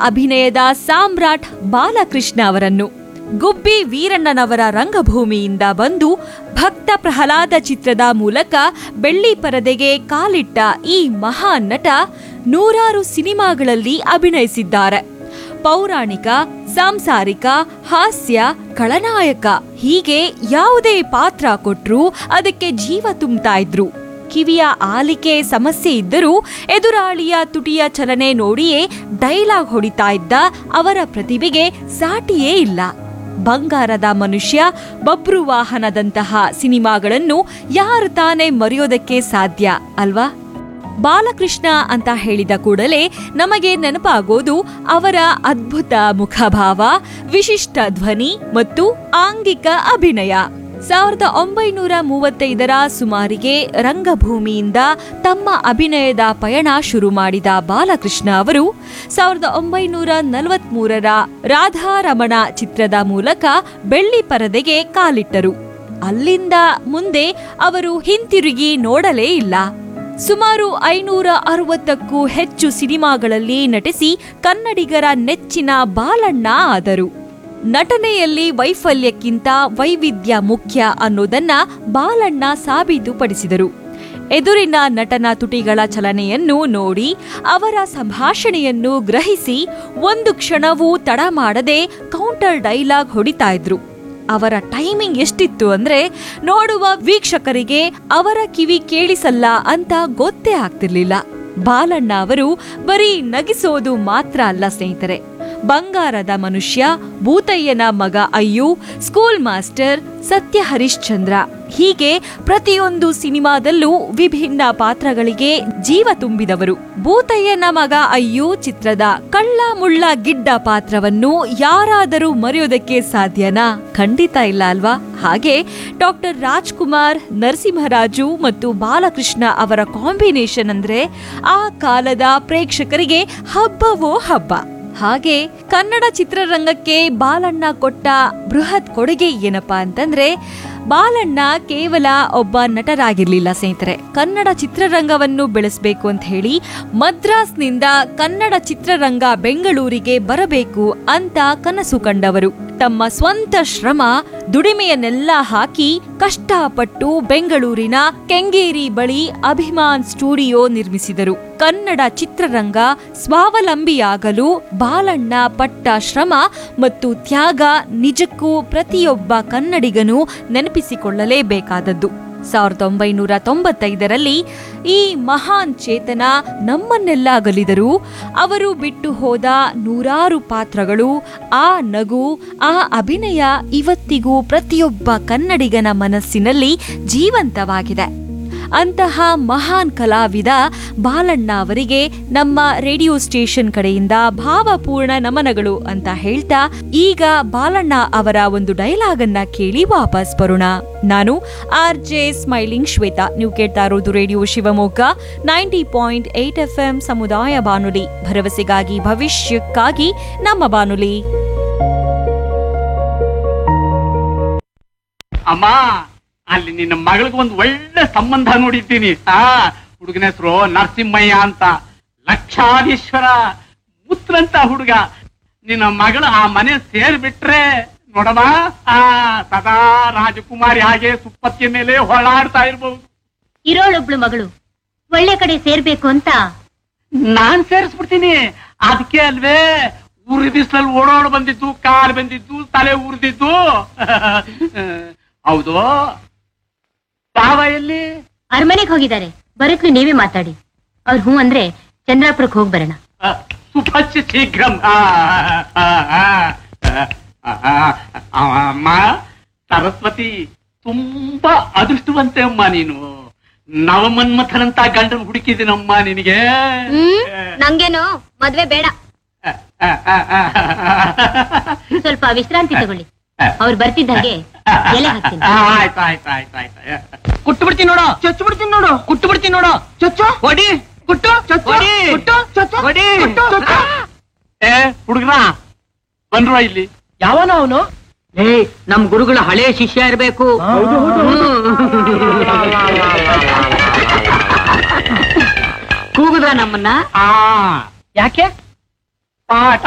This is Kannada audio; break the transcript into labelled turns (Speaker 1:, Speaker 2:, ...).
Speaker 1: ಅಭಿನಯದ ಸಾಮ್ರಾಟ್ ಬಾಲಕೃಷ್ಣ ಅವರನ್ನು ಗುಬ್ಬಿ ವೀರಣ್ಣನವರ ರಂಗಭೂಮಿಯಿಂದ ಬಂದು ಭಕ್ತ ಪ್ರಹ್ಲಾದ ಚಿತ್ರದ ಮೂಲಕ ಬೆಳ್ಳಿ ಪರದೆಗೆ ಕಾಲಿಟ್ಟ ಈ ಮಹಾನ್ ನಟ ನೂರಾರು ಸಿನಿಮಾಗಳಲ್ಲಿ ಅಭಿನಯಿಸಿದ್ದಾರೆ ಪೌರಾಣಿಕ ಸಾಂಸಾರಿಕ ಹಾಸ್ಯ ಖಳನಾಯಕ ಹೀಗೆ ಯಾವುದೇ ಪಾತ್ರ ಕೊಟ್ರೂ ಅದಕ್ಕೆ ಜೀವ ತುಂಬ್ತಾ ಇದ್ರು ಕಿವಿಯ ಆಲಿಕೆ ಸಮಸ್ಯೆ ಇದ್ದರೂ ಎದುರಾಳಿಯ ತುಟಿಯ ಚಲನೆ ನೋಡಿಯೇ ಡೈಲಾಗ್ ಹೊಡಿತಾ ಇದ್ದ ಅವರ ಪ್ರತಿಭೆಗೆ ಸಾಟಿಯೇ ಇಲ್ಲ ಬಂಗಾರದ ಮನುಷ್ಯ ಬಬ್ರು ವಾಹನದಂತಹ ಸಿನಿಮಾಗಳನ್ನು ಯಾರು ತಾನೇ ಮರೆಯೋದಕ್ಕೆ ಸಾಧ್ಯ ಅಲ್ವಾ ಬಾಲಕೃಷ್ಣ ಅಂತ ಹೇಳಿದ ಕೂಡಲೇ ನಮಗೆ ನೆನಪಾಗೋದು ಅವರ ಅದ್ಭುತ ಮುಖಭಾವ ವಿಶಿಷ್ಟ ಧ್ವನಿ ಮತ್ತು ಆಂಗಿಕ ಅಭಿನಯ ಸಾವಿರದ ಒಂಬೈನೂರ ಮೂವತ್ತೈದರ ಸುಮಾರಿಗೆ ರಂಗಭೂಮಿಯಿಂದ ತಮ್ಮ ಅಭಿನಯದ ಪಯಣ ಶುರು ಮಾಡಿದ ಬಾಲಕೃಷ್ಣ ಅವರು ಸಾವಿರದ ಒಂಬೈನೂರ ನಲವತ್ಮೂರರ ರಾಧಾರಮಣ ಚಿತ್ರದ ಮೂಲಕ ಬೆಳ್ಳಿ ಪರದೆಗೆ ಕಾಲಿಟ್ಟರು ಅಲ್ಲಿಂದ ಮುಂದೆ ಅವರು ಹಿಂತಿರುಗಿ ನೋಡಲೇ ಇಲ್ಲ ಸುಮಾರು ಐನೂರ ಅರವತ್ತಕ್ಕೂ ಹೆಚ್ಚು ಸಿನಿಮಾಗಳಲ್ಲಿ ನಟಿಸಿ ಕನ್ನಡಿಗರ ನೆಚ್ಚಿನ ಬಾಲಣ್ಣ ಆದರು ನಟನೆಯಲ್ಲಿ ವೈಫಲ್ಯಕ್ಕಿಂತ ವೈವಿಧ್ಯ ಮುಖ್ಯ ಅನ್ನೋದನ್ನ ಬಾಲಣ್ಣ ಸಾಬೀತುಪಡಿಸಿದರು ಎದುರಿನ ನಟನ ತುಟಿಗಳ ಚಲನೆಯನ್ನು ನೋಡಿ ಅವರ ಸಂಭಾಷಣೆಯನ್ನು ಗ್ರಹಿಸಿ ಒಂದು ಕ್ಷಣವೂ ತಡ ಮಾಡದೆ ಕೌಂಟರ್ ಡೈಲಾಗ್ ಹೊಡಿತಾ ಇದ್ರು ಅವರ ಟೈಮಿಂಗ್ ಎಷ್ಟಿತ್ತು ಅಂದ್ರೆ ನೋಡುವ ವೀಕ್ಷಕರಿಗೆ ಅವರ ಕಿವಿ ಕೇಳಿಸಲ್ಲ ಅಂತ ಗೊತ್ತೇ ಆಗ್ತಿರ್ಲಿಲ್ಲ ಬಾಲಣ್ಣ ಅವರು ಬರೀ ನಗಿಸೋದು ಮಾತ್ರ ಅಲ್ಲ ಸ್ನೇಹಿತರೆ ಬಂಗಾರದ ಮನುಷ್ಯ ಭೂತಯ್ಯನ ಮಗ ಅಯ್ಯು ಸ್ಕೂಲ್ ಮಾಸ್ಟರ್ ಸತ್ಯ ಹರಿಶ್ಚಂದ್ರ ಹೀಗೆ ಪ್ರತಿಯೊಂದು ಸಿನಿಮಾದಲ್ಲೂ ವಿಭಿನ್ನ ಪಾತ್ರಗಳಿಗೆ ಜೀವ ತುಂಬಿದವರು ಭೂತಯ್ಯನ ಮಗ ಅಯ್ಯು ಚಿತ್ರದ ಕಳ್ಳ ಮುಳ್ಳ ಗಿಡ್ಡ ಪಾತ್ರವನ್ನು ಯಾರಾದರೂ ಮರೆಯೋದಕ್ಕೆ ಸಾಧ್ಯನಾ ಖಂಡಿತ ಇಲ್ಲ ಅಲ್ವಾ ಹಾಗೆ ಡಾಕ್ಟರ್ ರಾಜ್ಕುಮಾರ್ ನರಸಿಂಹರಾಜು ಮತ್ತು ಬಾಲಕೃಷ್ಣ ಅವರ ಕಾಂಬಿನೇಷನ್ ಅಂದ್ರೆ ಆ ಕಾಲದ ಪ್ರೇಕ್ಷಕರಿಗೆ ಹಬ್ಬವೋ ಹಬ್ಬ ಹಾಗೆ ಕನ್ನಡ ಚಿತ್ರರಂಗಕ್ಕೆ ಬಾಲಣ್ಣ ಕೊಟ್ಟ ಬೃಹತ್ ಕೊಡುಗೆ ಏನಪ್ಪಾ ಅಂತಂದ್ರೆ ಬಾಲಣ್ಣ ಕೇವಲ ಒಬ್ಬ ನಟರಾಗಿರ್ಲಿಲ್ಲ ಸ್ನೇಹಿತರೆ ಕನ್ನಡ ಚಿತ್ರರಂಗವನ್ನು ಬೆಳೆಸಬೇಕು ಅಂತ ಹೇಳಿ ಮದ್ರಾಸ್ನಿಂದ ಕನ್ನಡ ಚಿತ್ರರಂಗ ಬೆಂಗಳೂರಿಗೆ ಬರಬೇಕು ಅಂತ ಕನಸು ಕಂಡವರು ತಮ್ಮ ಸ್ವಂತ ಶ್ರಮ ದುಡಿಮೆಯನ್ನೆಲ್ಲ ಹಾಕಿ ಕಷ್ಟಪಟ್ಟು ಬೆಂಗಳೂರಿನ ಕೆಂಗೇರಿ ಬಳಿ ಅಭಿಮಾನ್ ಸ್ಟುಡಿಯೋ ನಿರ್ಮಿಸಿದರು ಕನ್ನಡ ಚಿತ್ರರಂಗ ಸ್ವಾವಲಂಬಿಯಾಗಲು ಬಾಲಣ್ಣ ಪಟ್ಟ ಶ್ರಮ ಮತ್ತು ತ್ಯಾಗ ನಿಜಕ್ಕೂ ಪ್ರತಿಯೊಬ್ಬ ಕನ್ನಡಿಗನು ನೆನಪಿಸಿಕೊಳ್ಳಲೇಬೇಕಾದದ್ದು ಸಾವಿರದ ಒಂಬೈನೂರ ತೊಂಬತ್ತೈದರಲ್ಲಿ ಈ ಮಹಾನ್ ಚೇತನ ನಮ್ಮನ್ನೆಲ್ಲ ಅಗಲಿದರು ಅವರು ಬಿಟ್ಟು ಹೋದ ನೂರಾರು ಪಾತ್ರಗಳು ಆ ನಗು ಆ ಅಭಿನಯ ಇವತ್ತಿಗೂ ಪ್ರತಿಯೊಬ್ಬ ಕನ್ನಡಿಗನ ಮನಸ್ಸಿನಲ್ಲಿ ಜೀವಂತವಾಗಿದೆ ಅಂತಹ ಮಹಾನ್ ಕಲಾವಿದ ಬಾಲಣ್ಣ ಅವರಿಗೆ ನಮ್ಮ ರೇಡಿಯೋ ಸ್ಟೇಷನ್ ಕಡೆಯಿಂದ ಭಾವಪೂರ್ಣ ನಮನಗಳು ಅಂತ ಹೇಳ್ತಾ ಈಗ ಬಾಲಣ್ಣ ಅವರ ಒಂದು ಡೈಲಾಗ್ ಅನ್ನ ಕೇಳಿ ವಾಪಸ್ ಬರೋಣ ನಾನು ಆರ್ ಜೆ ಸ್ಮೈಲಿಂಗ್ ಶ್ವೇತಾ ನೀವು ಕೇಳ್ತಾ ಇರೋದು radio Shivamogga ninety point eight F M ಸಮುದಾಯ ಬಾನುಲಿ ಭರವಸೆಗಾಗಿ ಭವಿಷ್ಯಕ್ಕಾಗಿ ನಮ್ಮ ಬಾನುಲಿ
Speaker 2: ಅಮ್ಮ ಅಲ್ಲಿ ನಿನ್ನ ಮಗಳಿಗೆ ಒಂದು ಒಳ್ಳೆ ಸಂಬಂಧ ನೋಡಿದ್ದೀನಿ ಆ ಹುಡುಗನ ಹೆಸರು ನರಸಿಂಹಯ್ಯ ಅಂತ ಲಕ್ಷಾಧೀಶ್ವರ ಮುತ್ರಂತ ಹುಡುಗ ನಿನ್ನ ಮಗಳು ಆ ಮನೆ ಸೇರ್ಬಿಟ್ರೆ ನೋಡಮ್ಮ ಆ ಸದಾ ರಾಜಕುಮಾರಿ ಹಾಗೆ ಸುಪ್ಪತ್ತಿಯ ಮೇಲೆ ಹೊಳಾಡ್ತಾ ಇರ್ಬಹುದು
Speaker 3: ಇರೋಳೊಬ್ಳು ಮಗಳು ಒಳ್ಳೆ ಕಡೆ ಸೇರ್ಬೇಕು ಅಂತ
Speaker 2: ನಾನ್ ಸೇರಿಸ್ಬಿಡ್ತೀನಿ ಅದಕ್ಕೆ ಅಲ್ವೇ ಉರಿ ಬಿಸಿಲಲ್ಲಿ ಓಡೋಡ್ ಬಂದಿದ್ದು ಕಾಲ್ ಬಂದಿದ್ದು ತಲೆ ಉರಿದಿದ್ದು ಹೌದು ಬಾವ ಎಲ್ಲಿ
Speaker 3: ಅರಮನೆಗೆ ಹೋಗಿದ್ದಾರೆ ಬರತ್ಲು ನೀವೇ ಮಾತಾಡಿ ಅವ್ರು ಹ್ಞೂ ಅಂದ್ರೆ ಚಂದ್ರಾಪುರಕ್ಕೆ ಹೋಗಿ ಬರೋಣ
Speaker 2: ಆ, ಸುಭಾಷ್ ಶೀಘ್ರಂ ಆ, ಆ, ಆ, ಆ, ಆ, ಆ, ಅಮ್ಮ ಸರಸ್ವತಿ ತುಂಬಾ ಅದೃಷ್ಟವಂತೆ ಅಮ್ಮ ನೀನು ನವಮನ್ಮಥನಂತ ಗಂಡನ್ ಹುಡುಕಿದ್ದೀನಮ್ಮ ನಿನಗೆ
Speaker 3: ನಂಗೇನು ಮದ್ವೆ ಬೇಡ
Speaker 2: ಆ, ಆ, ಆ, ಆ,
Speaker 3: ಸ್ವಲ್ಪ ವಿಶ್ರಾಂತಿ ತಗೊಳ್ಳಿ ಅವ್ರು ಬರ್ತಿದ್ದಾಗೆ ಎಲೆ ಹಾಕ್ತೀನಿ
Speaker 2: ಆ, ಆಯ್ತು ಆಯ್ತು ಆಯ್ತು ಆಯ್ತು
Speaker 4: ಕುಟ್ಟು ಬಿಡ್ತೀನಿ ನೋಡು ಚೊಚ್ಚು ಬಿಡ್ತೀನಿ ನೋಡು ಕುಟ್ಟು ಬಿಡ್ತೀನಿ ನೋಡು ಚೊಚ್ಚು ಹೊಡಿ ಕುಟ್ಟು ಹೊಡಿ ಕುಟ್ಟು ಹೊಡಿ
Speaker 2: ಏ ಹುಡುಗ್ರ ಬಂದ್ರು ಇಲ್ಲಿ
Speaker 4: ಯಾವನ ಅವನು ಏ ನಮ್ ಗುರುಗಳ ಹಳೆ ಶಿಷ್ಯ ಇರ್ಬೇಕು ಕೂಗುದ ನಮ್ಮನ್ನ
Speaker 2: ಆ
Speaker 4: ಯಾಕೆ
Speaker 2: ಪಾಠ